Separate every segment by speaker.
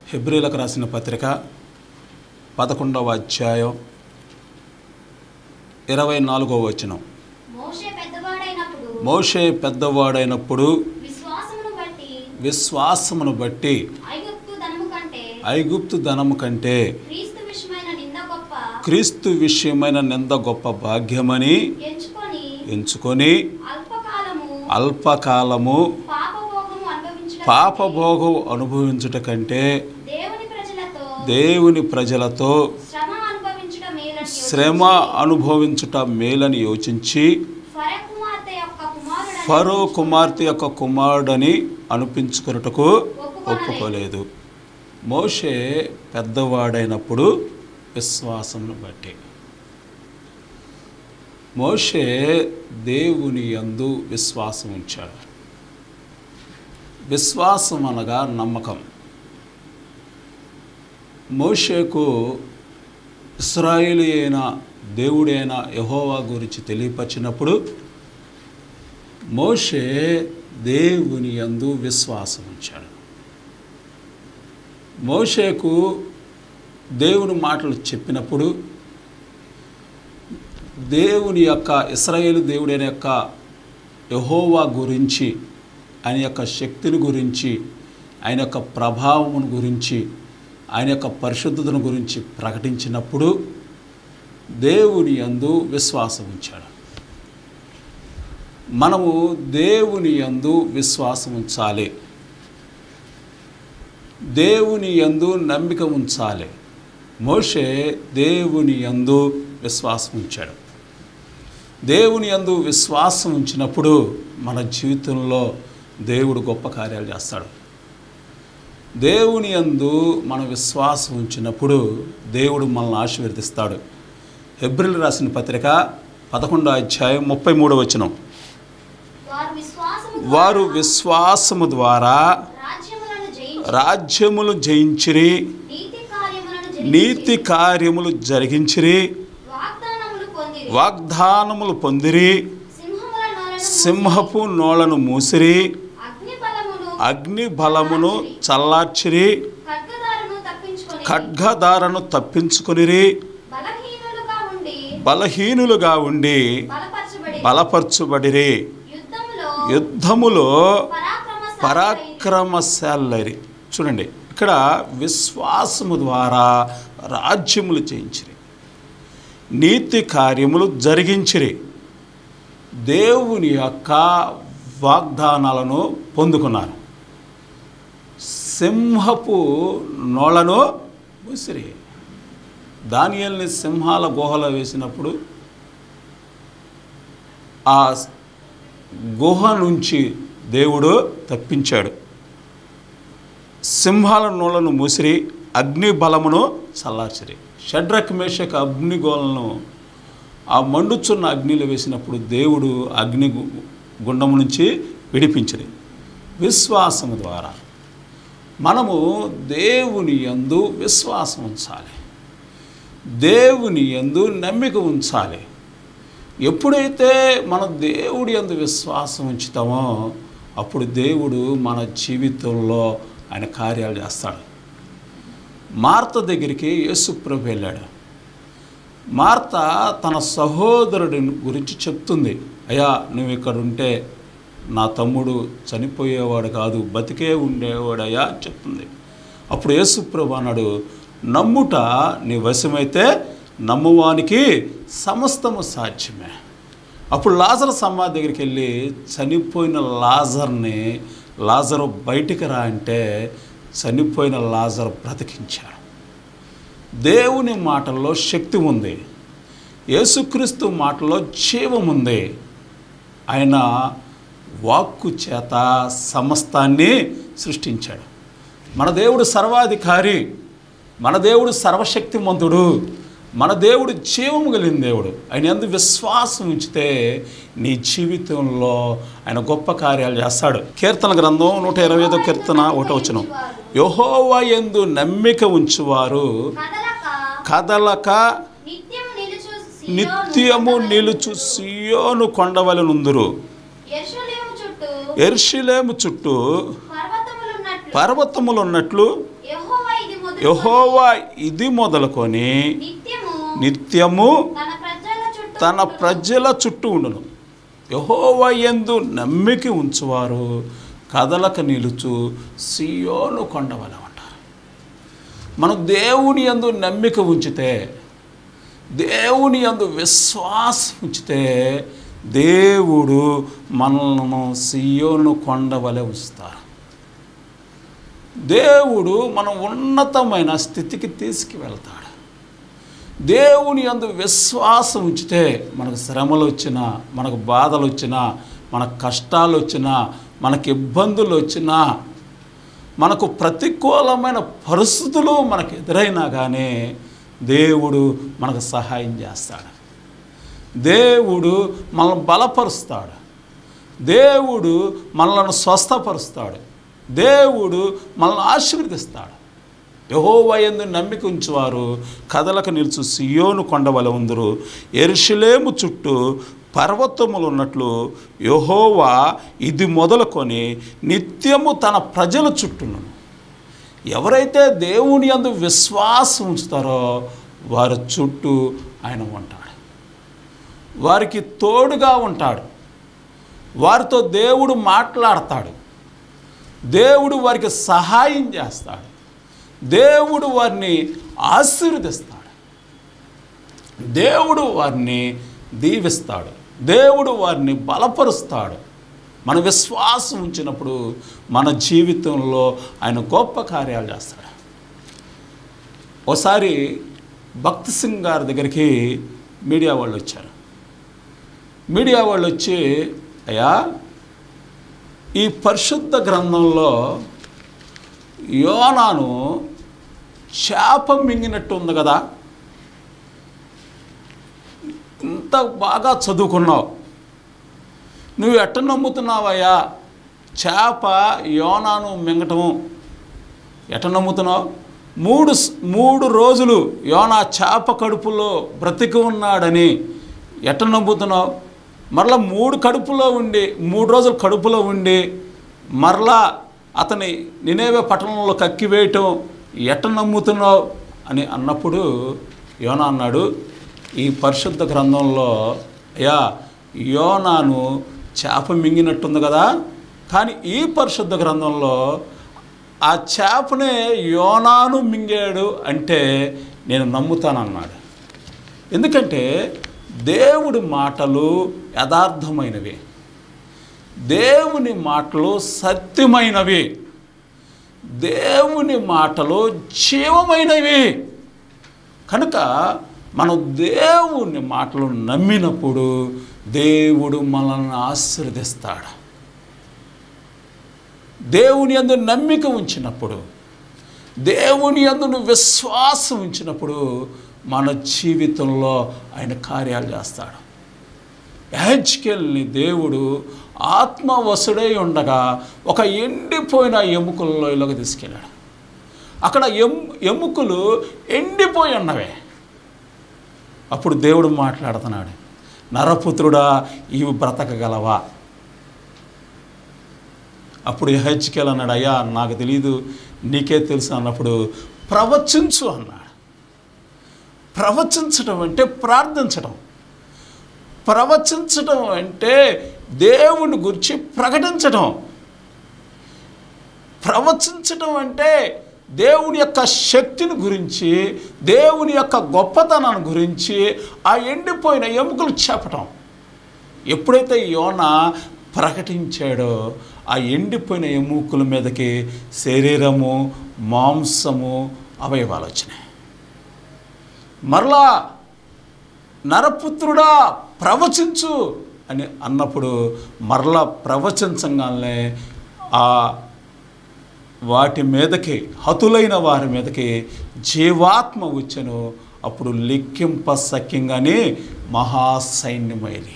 Speaker 1: హెబ్రిలకు రాసిన పత్రిక పదకొండవ అధ్యాయం ఇరవై నాలుగవ వచనం
Speaker 2: మోషే పెద్దవాడైనప్పుడు
Speaker 1: మోషే పెద్దవాడైనప్పుడు
Speaker 2: విశ్వాసమును బట్టి
Speaker 1: విశ్వాసమును బట్టి
Speaker 2: ఐగుప్తు ధనము కంటే
Speaker 1: ఐగుప్తు ధనము కంటే
Speaker 2: క్రీస్తు విషయమైన నింద గొప్ప
Speaker 1: క్రీస్తు విషయమైన నింద గొప్ప భాగ్యమని
Speaker 2: ఎంచుకొని
Speaker 1: ఎంచుకొని
Speaker 2: అల్పకాలము
Speaker 1: అల్పకాలము
Speaker 2: పాపభోగము అనుభవించడం
Speaker 1: పాపభోగం అనుభవించుట కంటే
Speaker 2: దేవుని ప్రజలతో
Speaker 1: దేవుని ప్రజలతో
Speaker 2: శ్రమ అనుభవించడం మేలని
Speaker 1: శ్రమ అనుభవించుట మేలని యోచించి
Speaker 2: ఫర కుమార్తె యొక్క కుమారుడని
Speaker 1: ఫరో కుమార్తె యొక్క కుమారుడని అనిపించుకున్నటకు ఒప్పుకోలేదు మోషే పెద్దవాడైనప్పుడు విశ్వాసమును బట్టి మోషే దేవుని యందు విశ్వాసం ఉంచాడు విశ్వాసం అనగా నమ్మకం మోషేకు ఇస్రాయేలు అయిన దేవుడైన యహోవా గురించి తెలియపరిచినప్పుడు మోషే దేవుని యందు విశ్వాసం ఉంచాడు మోషేకు దేవుని మాటలు చెప్పినప్పుడు దేవుని యొక్క ఇస్రాయేలు దేవుడైన యొక్క యహోవా గురించి ఆయన యొక్క శక్తిని గురించి ఆయన యొక్క ప్రభావమును గురించి ఆయన యొక్క పరిశుద్ధతను గురించి ప్రకటించినప్పుడు దేవుని యందు విశ్వాసం ఉంచాడు మనము దేవుని యందు విశ్వాసం ఉంచాలి దేవుని యందు నమ్మిక ఉంచాలి మోషే దేవుని యందు విశ్వాసం ఉంచాడు దేవుని యందు విశ్వాసం ఉంచినప్పుడు మన జీవితంలో దేవుడు గొప్ప కార్యాలు చేస్తాడు దేవుని యందు మన విశ్వాసం ఉంచినప్పుడు దేవుడు మనల్ని ఆశీర్వదిస్తాడు హెబ్రిల్ రాసిన పత్రిక పదకొండో అధ్యాయం ముప్పై మూడో వచనం
Speaker 2: వారు విశ్వాసము
Speaker 1: వారు విశ్వాసము ద్వారా
Speaker 2: రాజ్యములను జయించి
Speaker 1: రాజ్యములు జయించిరి
Speaker 2: నీతి కార్యములను జరిగించి
Speaker 1: నీతి కార్యములు జరిగించిరి
Speaker 2: వాగ్దానములు పొందిరి
Speaker 1: వాగ్దానములు పొందిరి
Speaker 2: సింహముల నోలను
Speaker 1: సింహపు నోళ్లను మూసిరి
Speaker 2: అగ్ని బలమును
Speaker 1: అగ్ని బలమును చల్లార్చిరి
Speaker 2: ఖడ్గదారును తప్పించుకొని
Speaker 1: ఖడ్గదారను తప్పించుకొనిరి
Speaker 2: బలహీనులుగా ఉండి
Speaker 1: బలహీనులుగా ఉండి
Speaker 2: బలపరచబడి
Speaker 1: బలపరచుబడిరి
Speaker 2: యుద్ధములో
Speaker 1: యుద్ధములో
Speaker 2: పరాక్రమశాలి
Speaker 1: పరాక్రమశాలరి చూడండి ఇక్కడ విశ్వాసము ద్వారా రాజ్యములు చేయించిరి నీతి కార్యములు జరిగించిరి దేవుని యొక్క వాగ్దానాలను పొందుకున్నారు సింహపు నోళ్లను మూసిరి దానియల్ని సింహాల గుహలో వేసినప్పుడు ఆ గుహ నుంచి దేవుడు తప్పించాడు సింహాల నోళ్లను మూసిరి అగ్ని బలమును చల్లార్చిరి షడ్రక్ మేషక అగ్నిగోలను ఆ మండుచున్న అగ్నిలో వేసినప్పుడు దేవుడు అగ్ని గు- గుండము నుంచి విడిపించిరి విశ్వాసము ద్వారా మనము దేవుని యందు విశ్వాసం ఉంచాలి దేవుని యందు నమ్మిక ఉంచాలి ఎప్పుడైతే మన దేవుడి యందు విశ్వాసం ఉంచుతామో అప్పుడు దేవుడు మన జీవితంలో ఆయన కార్యాలు చేస్తాడు మార్త దగ్గరికి యేసుప్రభు వెళ్ళాడు మార్త తన సహోదరుడి గురించి చెప్తుంది అయ్యా నువ్వు ఇక్కడ ఉంటే నా తమ్ముడు చనిపోయేవాడు కాదు బతికే ఉండేవాడయ్యా అని చెప్తుంది అప్పుడు యేసుప్రభు అన్నాడు నమ్ముట నీ వశమైతే నమ్మువానికి సమస్తము సాధ్యమే అప్పుడు లాజర్ సమాధి దగ్గరికి వెళ్ళి చనిపోయిన లాజర్ని లాజరు బయటికి రా అంటే చనిపోయిన లాజర్ బ్రతికించాడు దేవుని మాటల్లో శక్తి ఉంది యేసుక్రీస్తు మాటల్లో జీవం ఉంది ఆయన వాక్కు చేత సమస్తాన్ని సృష్టించాడు మన దేవుడు సర్వాధికారి మన దేవుడు సర్వశక్తిమంతుడు మన దేవుడు జీవము కలిగిన దేవుడు ఆయన ఎందు విశ్వాసం ఉంచితే నీ జీవితంలో ఆయన గొప్ప కార్యాలు చేస్తాడు కీర్తన గ్రంథం నూట ఇరవై ఐదో కీర్తన ఒకటో వచనం యహోవా ఎందు నమ్మిక ఉంచువారు
Speaker 2: కదలక
Speaker 1: కదలక
Speaker 2: నిత్యము నిలుచు సీయోను
Speaker 1: నిత్యము
Speaker 2: కొండవలె
Speaker 1: నిలుచు సియోను కొండవలనుందురు
Speaker 2: యెరూషలేము చుట్టూ
Speaker 1: ఎర్షిలేము చుట్టూ
Speaker 2: పర్వతములున్నట్లు
Speaker 1: పర్వతములు ఉన్నట్లు
Speaker 2: యెహోవా ఈ
Speaker 1: యహోవా ఇది మొదలుకొని
Speaker 2: నిత్యము
Speaker 1: నిత్యము
Speaker 2: తన ప్రజల చుట్టూ
Speaker 1: తన
Speaker 2: ఉండును.
Speaker 1: ప్రజల చుట్టూ ఉండును యహోవ యందు నమ్మిక ఉంచువారు కదలక నిలుచు సియోను కొండవల అంటారు మనం దేవుని యందు నమ్మిక ఉంచితే దేవుని యందు విశ్వాసం ఉంచితే దేవుడు మనలను సియోను కొండవలె ఉంచుతారు దేవుడు మనం ఉన్నతమైన స్థితికి తీసుకువెళ్తాడు దేవుని యందు విశ్వాసం ఉంచితే మనకు శ్రమలు వచ్చినా మనకు బాధలు వచ్చినా మనకు కష్టాలు వచ్చినా మనకు ఇబ్బందులు వచ్చినా మనకు ప్రతికూలమైన పరిస్థితులు మనకు ఎదురైనా కానీ దేవుడు మనకు సహాయం చేస్తాడు దేవుడు మనల్ని బలపరుస్తాడు దేవుడు మనల్ని స్వస్థపరుస్తాడు దేవుడు మనల్ని ఆశీర్వదిస్తాడు యహోవయందు నమ్మిక ఉంచువారు కదలకు నిలుచు సియోను కొండవల ఉందరు ఎరుషులేము చుట్టూ పర్వతములు ఉన్నట్లు యహోవా ఇది మొదలుకొని నిత్యము తన ప్రజల చుట్టూను ఎవరైతే దేవుని యందు విశ్వాసం ఉంచుతారో వారి చుట్టూ ఆయన ఉంటాడు వారికి తోడుగా ఉంటాడు వారితో దేవుడు మాట్లాడతాడు దేవుడు వారికి సహాయం చేస్తాడు దేవుడు వారిని ఆశీర్వదిస్తాడు దేవుడు వారిని దీవిస్తాడు దేవుడు వారిని బలపరుస్తాడు మన విశ్వాసం ఉంచినప్పుడు మన జీవితంలో ఆయన గొప్ప కార్యాలు చేస్తాడు ఒకసారి భక్తి సింగ్ గారి దగ్గరికి మీడియా వాళ్ళు వచ్చారు మీడియా వాళ్ళు వచ్చి అయ్యా ఈ పరిశుద్ధ గ్రంథంలో యోనాను చేప మింగినట్టు ఉంది కదా ఇంత బాగా చదువుకున్నావు నువ్వు ఎట్ట నమ్ముతున్నావయ్యా చేప యోనాను మింగటము ఎట నమ్ముతున్నావు మూడు స్- మూడు రోజులు యోనా చేప కడుపులో బ్రతికి ఉన్నాడని ఎట నమ్ముతున్నావు మరలా మూడు కడుపులో ఉండి మూడు రోజులు కడుపులో ఉండి మరలా అతని నినేవే పట్టణంలో కక్కివేయటం ఎట నమ్ముతున్నావు అని అన్నప్పుడు యోనా అన్నాడు ఈ పరిశుద్ధ గ్రంథంలో అయ్యా యోనాను చేప మింగినట్టుంది కదా కానీ ఈ పరిశుద్ధ గ్రంథంలో ఆ చేపనే యోనాను మింగాడు అంటే నేను నమ్ముతానన్నాడు ఎందుకంటే దేవుడి మాటలు యథార్థమైనవి దేవుని మాటలు సత్యమైనవి దేవుని మాటలు జీవమైనవి కనుక మనం దేవుని మాటలు నమ్మినప్పుడు దేవుడు మనల్ని ఆశీర్వదిస్తాడు దేవుని అందు నమ్మిక ఉంచినప్పుడు దేవుని అందు నువ్వు విశ్వాసం ఉంచినప్పుడు మన జీవితంలో ఆయన కార్యాలు చేస్తాడు యాజ్కెల్ని దేవుడు ఆత్మవసుడై ఉండగా ఒక ఎండిపోయిన ఎముకల్లో ఇలాగ తీసుకెళ్ళాడు అక్కడ ఎం ఎముకలు ఎండిపోయి ఉన్నవే అప్పుడు దేవుడు మాట్లాడుతున్నాడు నరపుత్రుడా ఇవి బ్రతకగలవా అప్పుడు హెచ్కెల్ అన్నాడు అయ్యా నాకు తెలియదు నీకే తెలుసు అన్నప్పుడు ప్రవచించు అన్నాడు ప్రవచించడం అంటే ప్రార్థించడం ప్రవచించడం అంటే దేవుని గురించి ప్రకటించడం ప్రవచించడం అంటే దేవుని యొక్క శక్తిని గురించి దేవుని యొక్క గొప్పతనాన్ని గురించి ఆ ఎండిపోయిన ఎముకలు చెప్పటం ఎప్పుడైతే యోన ప్రకటించాడో ఆ ఎండిపోయిన ఎముకల మీదకి శరీరము మాంసము అవయవాలు వచ్చినాయి మరలా నరపుత్రుడా ప్రవచించు అని అన్నప్పుడు మరలా ప్రవచించగానే ఆ వాటి మీదకి హతులైన వారి మీదకి జీవాత్మ వచ్చెను అప్పుడు లెక్కింప సఖ్యంగానే మహాసైన్యమైంది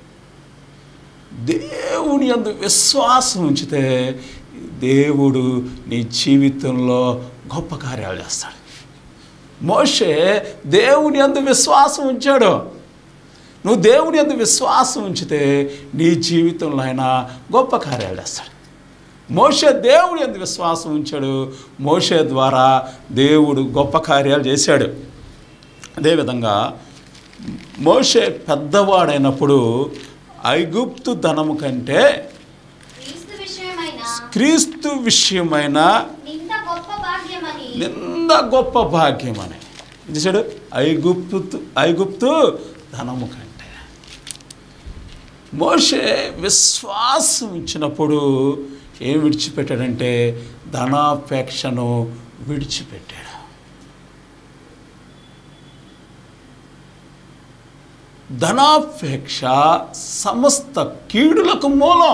Speaker 1: దేవుని అందు విశ్వాసం ఉంచితే దేవుడు నీ జీవితంలో గొప్ప కార్యాలు చేస్తాడు మోషే దేవుని అందు విశ్వాసం ఉంచాడు నువ్వు దేవుని అందు విశ్వాసం ఉంచితే నీ జీవితంలో ఆయన గొప్ప కార్యాలు చేస్తాడు మోషే దేవుడు ఎందుకు విశ్వాసం ఉంచాడు మోషే ద్వారా దేవుడు గొప్ప కార్యాలు చేశాడు అదేవిధంగా మోషే పెద్దవాడైనప్పుడు ఐగుప్తు ధనము కంటే
Speaker 2: క్రీస్తు విషయమైన
Speaker 1: క్రీస్తు విషయమైన
Speaker 2: నింద గొప్ప భాగ్యమని
Speaker 1: నింద గొప్ప భాగ్యం అని ఇది చూడు ఐగుప్తు ఐగుప్తు ధనము కంటే మోషే విశ్వాసం ఇచ్చినప్పుడు ఏం విడిచిపెట్టాడంటే ధనాపేక్షను విడిచిపెట్టాడు ధనాపేక్ష సమస్త కీడులకు మూలం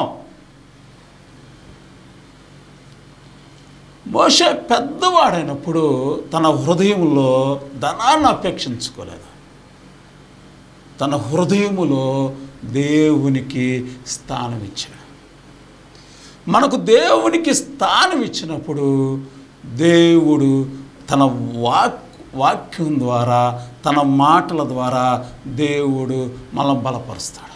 Speaker 1: మోషే పెద్దవాడైనప్పుడు తన హృదయంలో ధనాన్ని అపేక్షించుకోలేదు తన హృదయములో దేవునికి స్థానం ఇచ్చాడు మనకు దేవునికి స్థానం ఇచ్చినప్పుడు దేవుడు తన వాక్ వాక్యం ద్వారా తన మాటల ద్వారా దేవుడు మనం బలపరుస్తాడు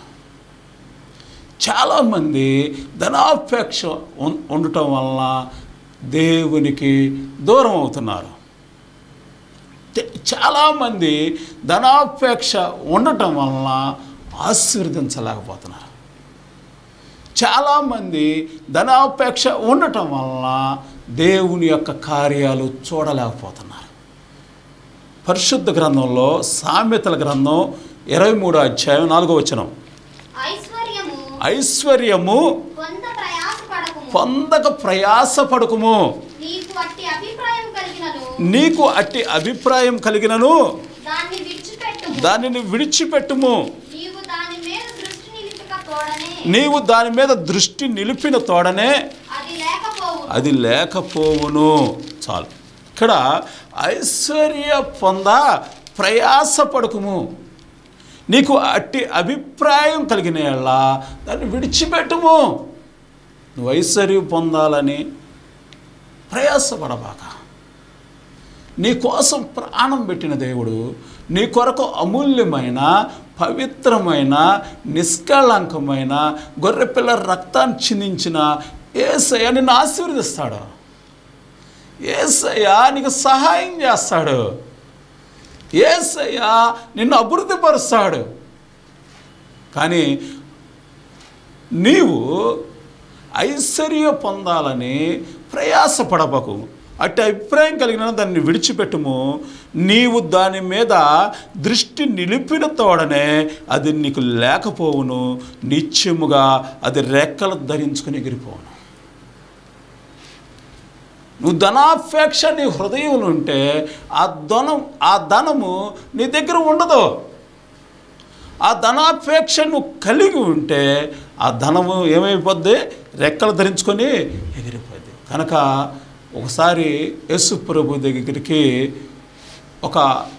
Speaker 1: చాలామంది ధనాపేక్ష ఉం- ఉండటం వలన దేవునికి దూరం అవుతున్నారు తె- చాలామంది ధనాపేక్ష ఉండటం వలన ఆశీర్వదించలేకపోతున్నారు చాలామంది ధనాపేక్ష ఉండటం వలన దేవుని యొక్క కార్యాలు చూడలేకపోతున్నారు పరిశుద్ధ గ్రంథంలో సామెతల గ్రంథం ఇరవై మూడో అధ్యాయం నాలుగో వచనం
Speaker 2: ఐశ్వర్యము
Speaker 1: ఐశ్వర్యము
Speaker 2: కొంత ప్రయాస పడకుము
Speaker 1: పొందక ప్రయాసపడుకుము
Speaker 2: నీకు అట్టి అభిప్రాయం కలిగినను
Speaker 1: నీకు అట్టి అభిప్రాయం కలిగినను
Speaker 2: దాన్ని విడిచిపెట్టుము
Speaker 1: దానిని విడిచిపెట్టుము
Speaker 2: నీవు దాని మీద దృష్టి నిలిపక తోడనే
Speaker 1: నీవు దాని మీద దృష్టి నిలిపిన తోడనే
Speaker 2: అది లేకపోవు
Speaker 1: అది లేకపోవును చాలు ఇక్కడ ఐశ్వర్య పొంద ప్రయాసపడుకుము నీకు అట్టి అభిప్రాయం కలిగిన యెడల దాన్ని విడిచిపెట్టుము నువ్వు ఐశ్వర్యం పొందాలని ప్రయాసపడబాక నీ కోసం ప్రాణం పెట్టిన దేవుడు నీ కొరకు అమూల్యమైన పవిత్రమైన నిష్కళంకమైన గొర్రెపిల్ల రక్తాన్ని చిందించిన ఏసయ్య నిన్ను ఆశీర్వదిస్తాడు ఏసయ్య నీకు సహాయం చేస్తాడు ఏసయ్య నిన్ను అభివృద్ధిపరుస్తాడు కానీ నీవు ఐశ్వర్య పొందాలని ప్రయాసపడబకు అట్టి అభిప్రాయం కలిగిన దాన్ని విడిచిపెట్టుము నీవు దాని మీద దృష్టి నిలిపిన తోడనే అది నీకు లేకపోవును నిత్యముగా అది రెక్కలు ధరించుకుని ఎగిరిపోవును నువ్వు ధనాపేక్ష నీ హృదయంలో ఉంటే ఆ ధనం ఆ ధనము నీ దగ్గర ఉండదు ఆ ధనాపేక్ష నువ్వు కలిగి ఉంటే ఆ ధనము ఏమైపోద్ది రెక్కలు ధరించుకొని ఎగిరిపోద్ది కనుక ఒకసారి యేసు ప్రభు దగ్గరికి ఒక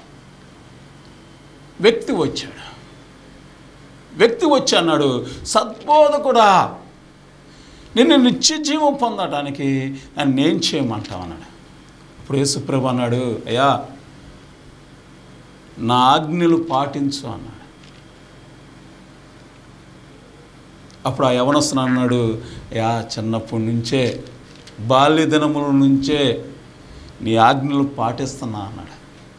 Speaker 1: వ్యక్తి వచ్చాడు వ్యక్తి వచ్చి అన్నాడు సద్బోధకుడా నిన్ను నిత్య జీవం పొందడానికి నన్ను ఏం చేయమంటావు అన్నాడు అప్పుడు యేసుప్రభు అన్నాడు అయ్యా నా ఆజ్ఞలు పాటించు అన్నాడు అప్పుడు ఆ యవనస్తుడు అన్నాడు యా చిన్నప్పటి నుంచే బాల్య దినముల నుంచే నీ ఆజ్ఞలు పాటిస్తున్నా అన్నాడు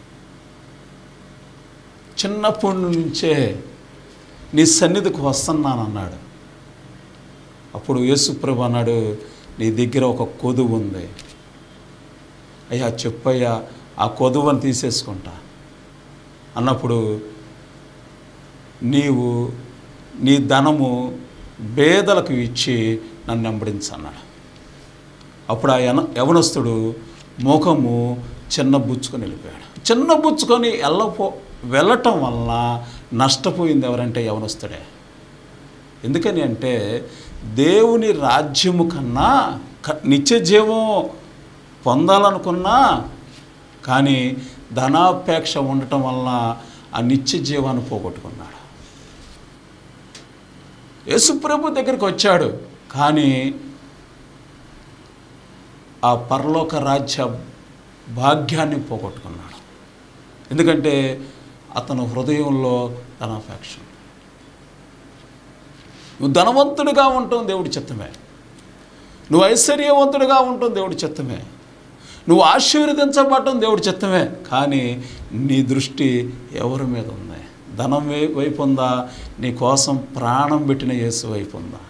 Speaker 1: చిన్నప్పటి నుంచే నీ సన్నిధికి వస్తున్నాను అన్నాడు అప్పుడు యేసుప్రభు అన్నాడు నీ దగ్గర ఒక కొదువు ఉంది అయ్యా చెప్పయ్యా ఆ కొదువని తీసేసుకుంటా అన్నప్పుడు నీవు నీ ధనము పేదలకు ఇచ్చి నన్ను వెంబడించన్నాడు అప్పుడు ఆ యన యవనస్తుడు ముఖము చిన్న బుచ్చుకొని వెళ్ళిపోయాడు చిన్న బుచ్చుకొని వెళ్ళపో వెళ్ళటం వలన నష్టపోయింది ఎవరంటే యవనస్తుడే ఎందుకని అంటే దేవుని రాజ్యము కన్నా క- నిత్య జీవం పొందాలనుకున్నా కానీ ధనాపేక్ష ఉండటం వలన ఆ నిత్య జీవాన్ని పోగొట్టుకున్నాడు యేసుప్రభు దగ్గరికి వచ్చాడు కానీ ఆ పరలోక రాజ్య భాగ్యాన్ని పోగొట్టుకున్నాడు ఎందుకంటే అతను హృదయంలో ధనాపేక్ష ఉంది. నువ్వు ధనవంతుడిగా ఉండటం దేవుడి చిత్తమే నువ్వు ఐశ్వర్యవంతుడిగా ఉండటం దేవుడి చిత్తమే నువ్వు ఆశీర్వదించబడటం దేవుడి చిత్తమే కానీ నీ దృష్టి ఎవరి మీద ఉంది ధనం వై- వైపు ఉందా నీ కోసం ప్రాణం పెట్టిన యేసు వైపు ఉందా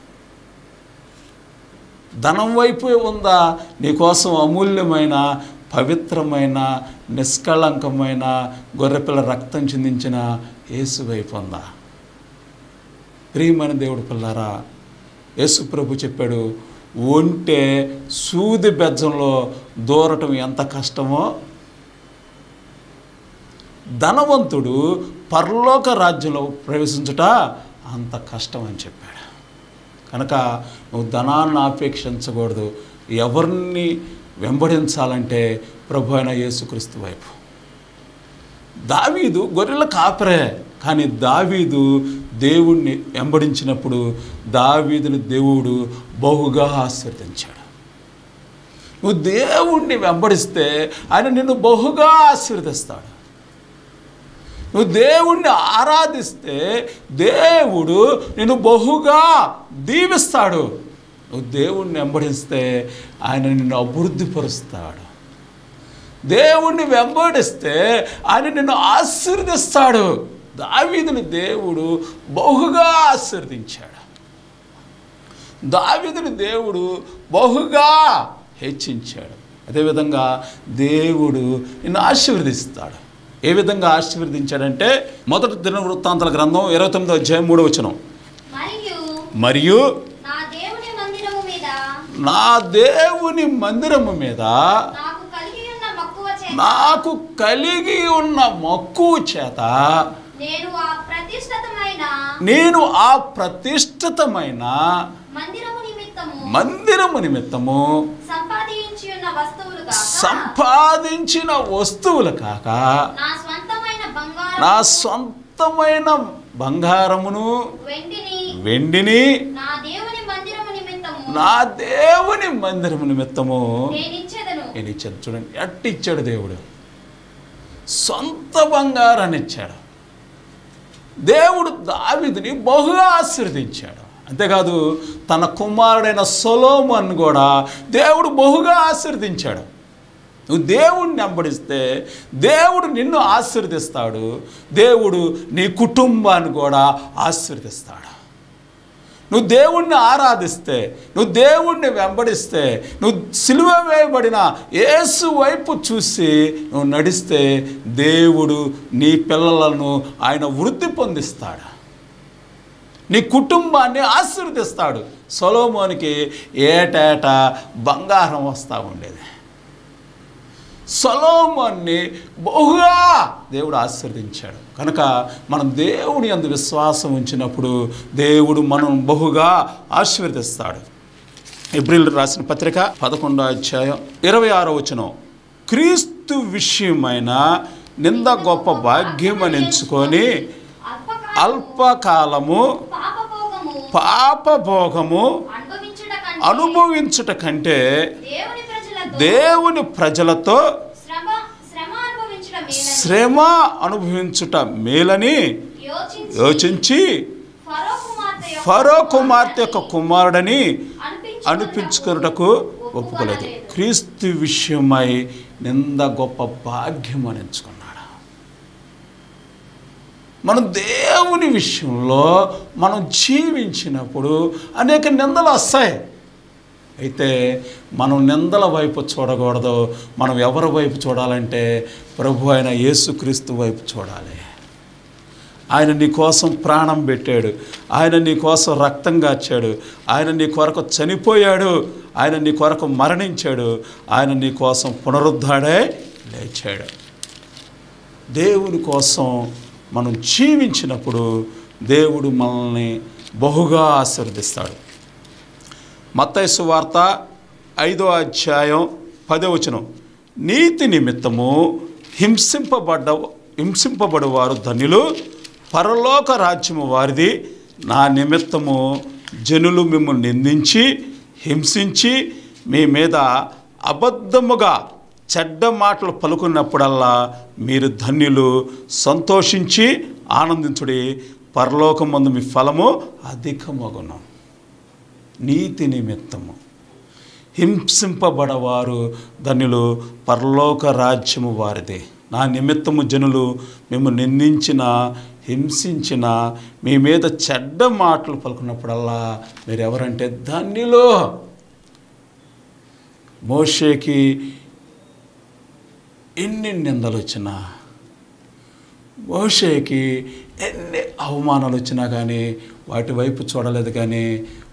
Speaker 1: ధనం వైపు ఉందా నీ కోసం అమూల్యమైన పవిత్రమైన నిష్కళంకమైన గొర్రెపిల్ల రక్తం చిందించిన యేసు వైపు ఉందా ప్రియమైన దేవుడు పిల్లారా యేసు ప్రభు చెప్పాడు ఒంటే సూది బెజ్జంలో దూరటం ఎంత కష్టమో ధనవంతుడు పరలోక రాజ్యంలో ప్రవేశించుట అంత కష్టం అని చెప్పాడు కనుక నువ్వు ధనాన్ని ఆపేక్షించకూడదు ఎవరిని వెంబడించాలంటే ప్రభు అయిన యేసుక్రీస్తు వైపు దావీదు గొర్రెల కాపరే కానీ దావీదు దేవుణ్ణి వెంబడించినప్పుడు దావీదుని దేవుడు బహుగా ఆశీర్వదించాడు నువ్వు దేవుణ్ణి వెంబడిస్తే ఆయన నిన్ను బహుగా ఆశీర్వదిస్తాడు నువ్వు దేవుణ్ణి ఆరాధిస్తే దేవుడు నిన్ను బహుగా దీవిస్తాడు నువ్వు దేవుణ్ణి వెంబడిస్తే ఆయన నిన్ను అభివృద్ధిపరుస్తాడు దేవుణ్ణి వెంబడిస్తే ఆయన నిన్ను ఆశీర్దిస్తాడు దావీదుని దేవుడు బహుగా ఆశీర్దించాడు దావీదుని దేవుడు బహుగా హెచ్చించాడు అదేవిధంగా దేవుడు నిన్ను ఆశీర్వదిస్తాడు ఏ విధంగా ఆశీర్వదించాడంటే మొదటి దిన వృత్తాంతల గ్రంథం ఇరవై తొమ్మిదో అధ్యాయం మూడో వచనం
Speaker 2: మరియు
Speaker 1: మరియు
Speaker 2: నా దేవుని మందిరము మీద
Speaker 1: నా దేవుని మందిరము మీద
Speaker 2: నాకు కలిగి ఉన్న మక్కువ చేత
Speaker 1: నాకు కలిగి ఉన్న మక్కువ చేత
Speaker 2: నేను ఆ ప్రతిష్ఠితమైన
Speaker 1: నేను ఆ ప్రతిష్ఠితమైన
Speaker 2: మందిరము నిమిత్తము
Speaker 1: మందిరము నిమిత్తము
Speaker 2: సంపాదించి ఉన్న వస్తువులు కాక
Speaker 1: సంపాదించిన వస్తువులు కాక
Speaker 2: నా స్వంతమైన బంగారం
Speaker 1: నా సొంతమైన బంగారమును
Speaker 2: వెండిని
Speaker 1: వెండిని
Speaker 2: నా దేవుని మందిరము నిమిత్తము
Speaker 1: నా దేవుని మందిరము నిమిత్తము
Speaker 2: నేనిచ్చేదను
Speaker 1: నేను ఇచ్చాను చూడండి ఎట్టి ఇచ్చాడు దేవుడు సొంత బంగారాన్ని ఇచ్చాడు దేవుడు దావిదిని బహుగా ఆశీర్వదించాడు అంతేకాదు తన కుమారుడైన సొలోమన్ కూడా దేవుడు బహుగా ఆశీర్వదించాడు నువ్వు దేవుడిని వెంబడిస్తే దేవుడు నిన్ను ఆశీర్వదిస్తాడు దేవుడు నీ కుటుంబాన్ని కూడా ఆశీర్వదిస్తాడు నువ్వు దేవుణ్ణి ఆరాధిస్తే నువ్వు దేవుణ్ణి వెంబడిస్తే నువ్వు సిలువ వేయబడిన యేసు వైపు చూసి నువ్వు నడిస్తే దేవుడు నీ పిల్లలను ఆయన వృద్ధి పొందిస్తాడు నీ కుటుంబాన్ని ఆశీర్వదిస్తాడు సొలోమోనికి ఏటేటా బంగారం వస్తూ ఉండేది సొలోమోన్ని బహుగా దేవుడు ఆశీర్వదించాడు కనుక మనం దేవుని అందు విశ్వాసం ఉంచినప్పుడు దేవుడు మనం బహుగా ఆశీర్వదిస్తాడు ఏప్రిల్ రాసిన పత్రిక పదకొండో అధ్యాయం ఇరవై ఆరో వచనం క్రీస్తు విషయమైన నింద గొప్ప భాగ్యమని ఎంచుకొని
Speaker 2: అల్పకాలము
Speaker 1: అల్పకాలము
Speaker 2: పాపభోగము
Speaker 1: పాపభోగము
Speaker 2: అనుభవించుట కంటే
Speaker 1: అనుభవించుట కంటే
Speaker 2: దేవుని ప్రజలతో
Speaker 1: దేవుని ప్రజలతో
Speaker 2: శ్రమ శ్రమ అనుభవించడం మేలని
Speaker 1: శ్రమ అనుభవించుట మేలని
Speaker 2: యోచించి
Speaker 1: యోచించి
Speaker 2: ఫరో కుమార్తె యొక్క
Speaker 1: ఫరో కుమార్తె యొక్క కుమారుడని
Speaker 2: అనిపించుకొనుటకు
Speaker 1: అనిపించుకొనుటకు ఒప్పుకోలేదు క్రీస్తు విషయమై నింద గొప్ప భాగ్యం అని ఎంచుకున్నాడు మనం దేవుని విషయంలో మనం జీవించినప్పుడు అనేక నిందలు వస్తాయి అయితే మనం నిందల వైపు చూడకూడదు మనం ఎవరి వైపు చూడాలంటే ప్రభు అయిన యేసుక్రీస్తు వైపు చూడాలి ఆయన నీ కోసం ప్రాణం పెట్టాడు ఆయన నీ కోసం రక్తం గార్చాడు ఆయన నీ కొరకు చనిపోయాడు ఆయన నీ కొరకు మరణించాడు ఆయన నీ కోసం పునరుద్ధాడే లేచాడు దేవుని కోసం మనం జీవించినప్పుడు దేవుడు మనల్ని బహుగా ఆశీర్వదిస్తాడు మత్తైసు వార్త ఐదో అధ్యాయం పదవచనం నీతి నిమిత్తము హింసింపబడ్డ హింసింపబడువారు ధన్యులు పరలోక రాజ్యము వారిది నా నిమిత్తము జనులు మిమ్మల్ని నిందించి హింసించి మీ మీద అబద్ధముగా చెడ్డ మాటలు పలుకున్నప్పుడల్లా మీరు ధన్యులు సంతోషించి ఆనందించుడి పరలోకమందు మీ ఫలము అధికమగును నీతి నిమిత్తము హింసింపబడవారు ధన్యులు పరలోక రాజ్యము వారిదే నా నిమిత్తము జనులు మేము నిందించిన హింసించిన మీ మీద చెడ్డ మాటలు పలుకున్నప్పుడల్లా మీరు ఎవరంటే ధన్యులు మోషేకి ఎన్ని నిందలు వచ్చినా మోషేకి ఎన్ని అవమానాలు వచ్చినా కానీ వాటి వైపు చూడలేదు కానీ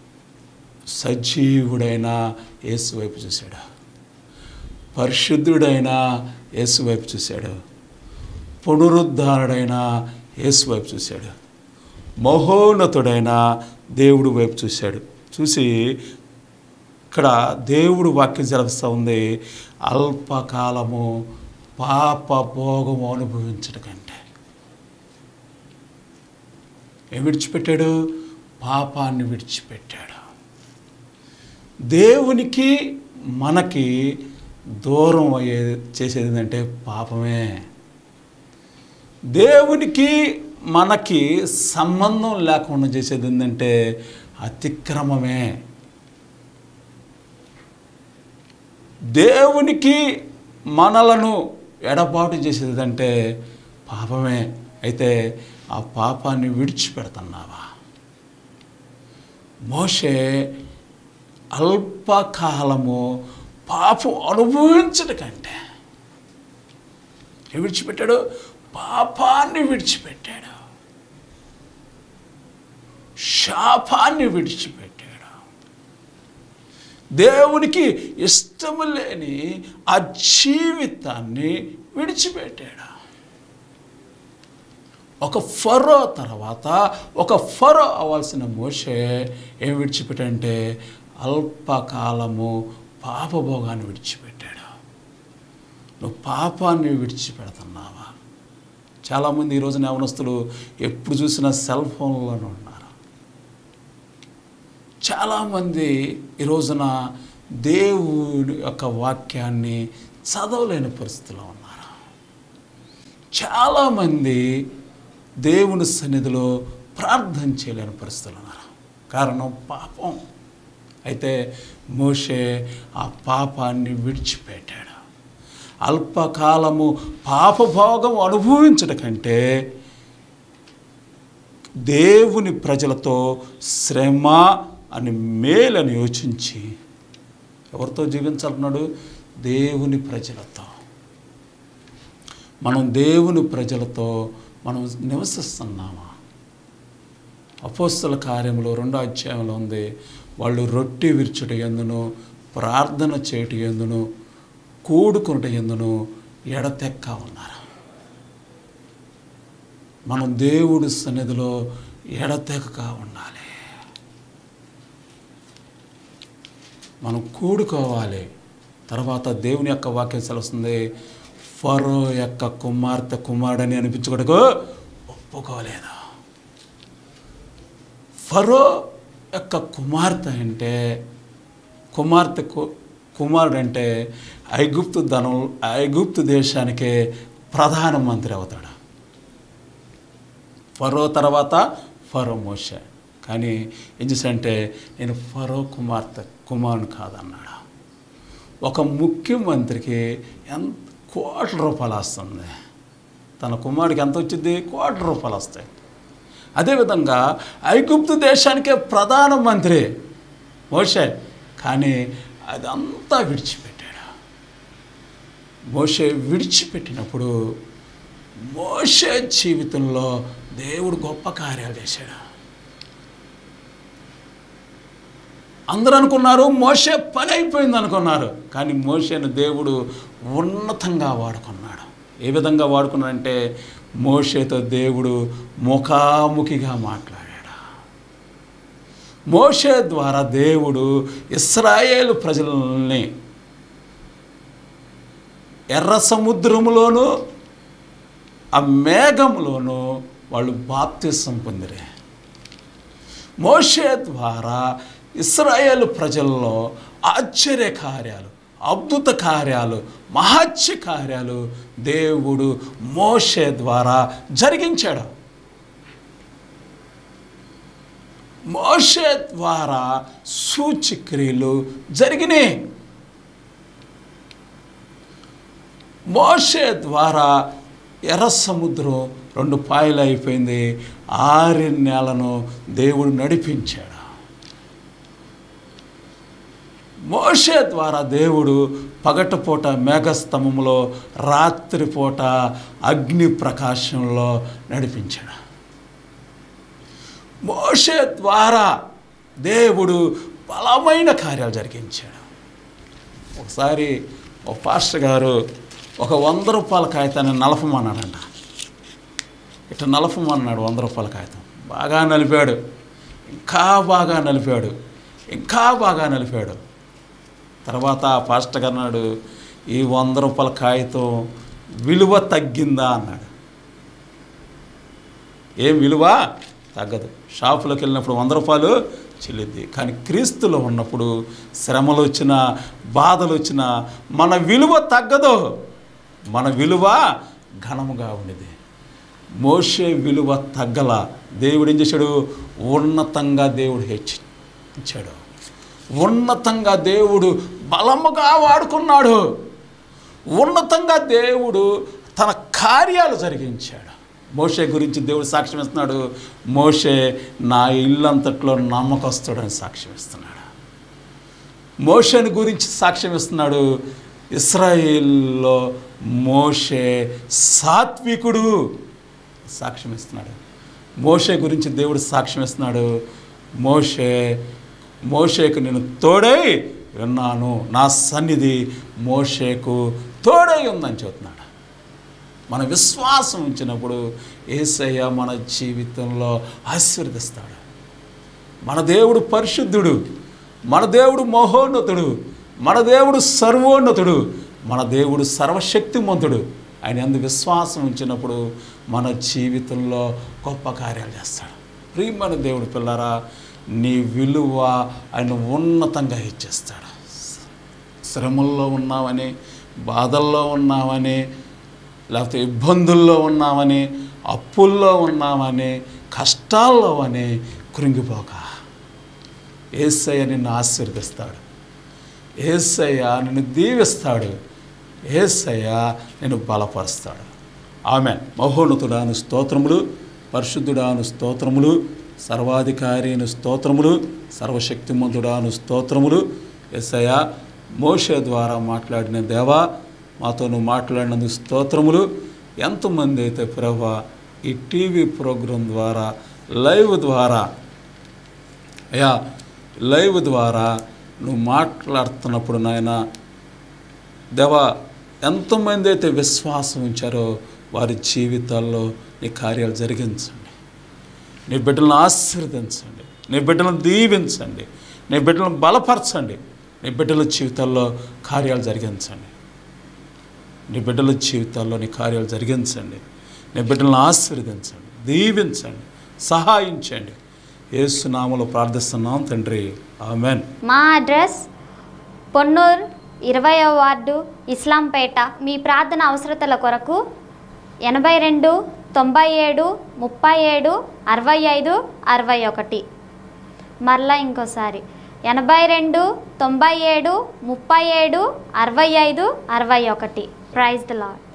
Speaker 1: సజీవుడైన యేసు వైపు చూశాడు పరిశుద్ధుడైన యేసు వైపు చూశాడు పునరుద్ధారుడైన యేసు వైపు చూశాడు మహోన్నతుడైన దేవుడు వైపు చూశాడు చూసి ఇక్కడ దేవుడు వాక్యం జలపిస్తూ ఉంది అల్పకాలము పాప భోగము అనుభవించడం కంటే ఏం విడిచిపెట్టాడు పాపాన్ని విడిచిపెట్టాడు దేవునికి మనకి దూరం అయ్యే చేసేది ఏంటంటే పాపమే దేవునికి మనకి సంబంధం లేకుండా చేసేది ఏంటంటే అతిక్రమమే దేవునికి మనలను ఎడబాటు చేసేదంటే పాపమే అయితే ఆ పాపాన్ని విడిచిపెడుతున్నావా మోషే అల్పకాలము పాపం అనుభవించడం కంటే ఏం విడిచిపెట్టాడు పాపాన్ని విడిచిపెట్టాడు శాపాన్ని విడిచిపెట్టాడు దేవునికి ఇష్టము లేని ఆ జీవితాన్ని విడిచిపెట్టాడు ఒక ఫరో తర్వాత ఒక ఫరో అవ్వాల్సిన మోషే ఏం విడిచిపెట్టాడంటే అల్పకాలము పాపభోగాన్ని విడిచిపెట్టాడు నువ్వు పాపాన్ని విడిచిపెడుతున్నావా చాలామంది ఈ రోజున యవనస్తులు ఎప్పుడు చూసినా సెల్ ఫోన్లోనే ఉన్నారు చాలామంది ఈ రోజున దేవుని యొక్క వాక్యాన్ని చదవలేని పరిస్థితిలో ఉన్నారు చాలామంది దేవుని సన్నిధిలో ప్రార్థన చేయలేని పరిస్థితులు ఉన్నారు కారణం పాపం అయితే మోషే ఆ పాపాన్ని విడిచిపెట్టాడు అల్పకాలము పాపభోగం అనుభవించడం కంటే దేవుని ప్రజలతో శ్రమ అని మేలని యోచించి ఎవరితో జీవించాలన్నాడు దేవుని ప్రజలతో మనం దేవుని ప్రజలతో మనం నివసిస్తున్నామా అపోస్తల కార్యంలో రెండో అధ్యాయంలో ఉంది వాళ్ళు రొట్టె విరుచుట ఎందును ప్రార్థన చేయుట ఎందును కూడుకునుట ఎందును ఎడతెక్క ఉన్నారు మనం దేవుడి సన్నిధిలో ఎడతెగక ఉండాలి మనం కూడుకోవాలి తర్వాత దేవుని యొక్క వాక్యం సెలవుస్తుంది ఫరో యొక్క కుమార్తె కుమారుడని అనిపించుకోవడానికి ఒప్పుకోలేదు ఫరో యొక్క కుమార్తె అంటే కుమార్తె కు- కుమారుడు అంటే ఐగుప్తు ధనం ఐగుప్తు దేశానికే ప్రధానమంత్రి అవుతాడు ఫరో తర్వాత ఫరో మోషే కానీ ఏం చేశాడంటే నేను ఫరో కుమార్తె కుమారుని కాదన్నాడు ఒక ముఖ్యమంత్రికి ఎంత కోట్ల రూపాయలు వస్తుంది తన కుమారుడికి ఎంత వచ్చింది కోట్ల రూపాయలు వస్తాయి అదేవిధంగా ఐగుప్తు దేశానికే ప్రధానమంత్రి మోషే కానీ అదంతా విడిచిపెట్టాడు మోషే విడిచిపెట్టినప్పుడు మోషే జీవితంలో దేవుడు గొప్ప కార్యాలు చేశాడు అందరూ అనుకున్నారు మోషే పని అయిపోయింది అనుకున్నారు కానీ మోషేను దేవుడు ఉన్నతంగా వాడుకున్నాడు ఏ విధంగా వాడుకున్నాడంటే మోషేతో దేవుడు ముఖాముఖిగా మాట్లాడాడు మోషే ద్వారా దేవుడు ఇస్రాయేలు ప్రజలని ఎర్ర సముద్రములోను ఆ మేఘములోను వాళ్ళు బాప్తిసం పొందిరే మోషే ద్వారా ఇస్రాయేల్ ప్రజల్లో ఆశ్చర్య కార్యాలు అద్భుత కార్యాలు మహత్య కార్యాలు దేవుడు మోషే ద్వారా జరిగించాడు మోషే ద్వారా సూచిక్రియలు జరిగినాయి మోషే ద్వారా ఎర్ర సముద్రం రెండు పాయలు అయిపోయింది ఆరు నెలను దేవుడు నడిపించాడు మోషే ద్వారా దేవుడు పగటిపూట మేఘస్తంభంలో రాత్రిపూట అగ్ని ప్రకాశంలో నడిపించాడు మోషే ద్వారా దేవుడు బలమైన కార్యాలు జరిగించాడు ఒకసారి ఒక పాస్టర్ గారు ఒక వంద రూపాయల కాగితాన్ని నలపమన్నాడంట ఇట్లా నలపమన్నాడు వంద రూపాయల కాగితం బాగా నలిపాడు ఇంకా బాగా నలిపాడు ఇంకా బాగా నలిపాడు తర్వాత ఆ పాస్టర్ గారు అన్నాడు ఈ వంద రూపాయల కాగితం విలువ తగ్గిందా అన్నాడు ఏం విలువ తగ్గదు షాపులోకి వెళ్ళినప్పుడు వంద రూపాయలు చెల్లిద్ది కానీ క్రీస్తులో ఉన్నప్పుడు శ్రమలు వచ్చిన బాధలు వచ్చిన మన విలువ తగ్గదు మన విలువ ఘనముగా ఉండేది మోషే విలువ తగ్గల దేవుడు ఏం చేశాడు ఉన్నతంగా దేవుడు హెచ్చించాడు ఉన్నతంగా దేవుడు బలముగా వాడుకున్నాడు ఉన్నతంగా దేవుడు తన కార్యాలు జరిగించాడు మోషే గురించి దేవుడు సాక్ష్యం ఇస్తున్నాడు మోషే నా ఇల్లంతట్లో నమ్మకస్తుడని సాక్ష్యం ఇస్తున్నాడు మోషేని గురించి సాక్ష్యం ఇస్తున్నాడు ఇస్రాయేల్లో మోషే సాత్వికుడు సాక్ష్యం ఇస్తున్నాడు మోషే గురించి దేవుడు సాక్ష్యం ఇస్తున్నాడు మోషే మోషేకు నేను తోడై విన్నాను నా సన్నిధి మోషేకు తోడై ఉందని చెబుతున్నాడు మన విశ్వాసం ఉంచినప్పుడు ఏసయ్య మన జీవితంలో ఆశీర్వదిస్తాడు మన దేవుడు పరిశుద్ధుడు మన దేవుడు మహోన్నతుడు మన దేవుడు సర్వోన్నతుడు మన దేవుడు సర్వశక్తిమంతుడు ఆయన ఎందు విశ్వాసం ఉంచినప్పుడు మన జీవితంలో గొప్ప కార్యాలు చేస్తాడు ప్రియమైన దేవుడు పిల్లరా నీ విలువ ఆయన ఉన్నతంగా ఇచ్చేస్తాడు శ్రమల్లో ఉన్నామని బాధల్లో ఉన్నామని లేకపోతే ఇబ్బందుల్లో ఉన్నామని అప్పుల్లో ఉన్నామని కష్టాల్లో అని కృంగిపోక ఏసయ్య నిన్ను ఆశీర్వదిస్తాడు ఏసయ్య నిన్ను దీవిస్తాడు ఏసయ్య నిన్ను బలపరుస్తాడు ఆమె మహోన్నతుడాను స్తోత్రములు పరిశుద్ధుడాను స్తోత్రములు సర్వాధికారిను స్తోత్రములు సర్వశక్తిమంతుడాను స్తోత్రములు ఎస్ఐయ మోషే ద్వారా మాట్లాడిన దేవా మాతో నువ్వు మాట్లాడినందుకు స్తోత్రములు ఎంతమంది అయితే ప్రభా ఈ టీవీ ప్రోగ్రాం ద్వారా లైవ్ ద్వారా అయ్యా లైవ్ ద్వారా నువ్వు మాట్లాడుతున్నప్పుడు నాయన దేవా ఎంతమంది అయితే విశ్వాసం ఉంచారో వారి జీవితాల్లో నీ కార్యాలు జరిగించండి నీ బిడ్డలను ఆశీర్వదించండి నీ బిడ్డలను దీవించండి నీ బిడ్డలను బలపరచండి నీ బిడ్డల జీవితాల్లో కార్యాలు జరిగించండి నీ బిడ్డల జీవితాల్లో నీ కార్యాలు జరిగించండి నీ బిడ్డలను ఆశీర్వదించండి దీవించండి సహాయించండి ఏసునామలో ప్రార్థిస్తున్నాం తండ్రి ఆమెన్
Speaker 3: మా అడ్రస్ పొన్నూరు ఇరవయో వార్డు ఇస్లాంపేట మీ ప్రార్థన అవసరతల కొరకు ఎనభై రెండు తొంభై ఏడు ముప్పై ఏడు అరవై ఐదు అరవై ఒకటి మరలా ఇంకోసారి ఎనభై రెండు తొంభై ఏడు ముప్పై ఏడు అరవై ఐదు అరవై ఒకటి ప్రైజ్ ద లాడ్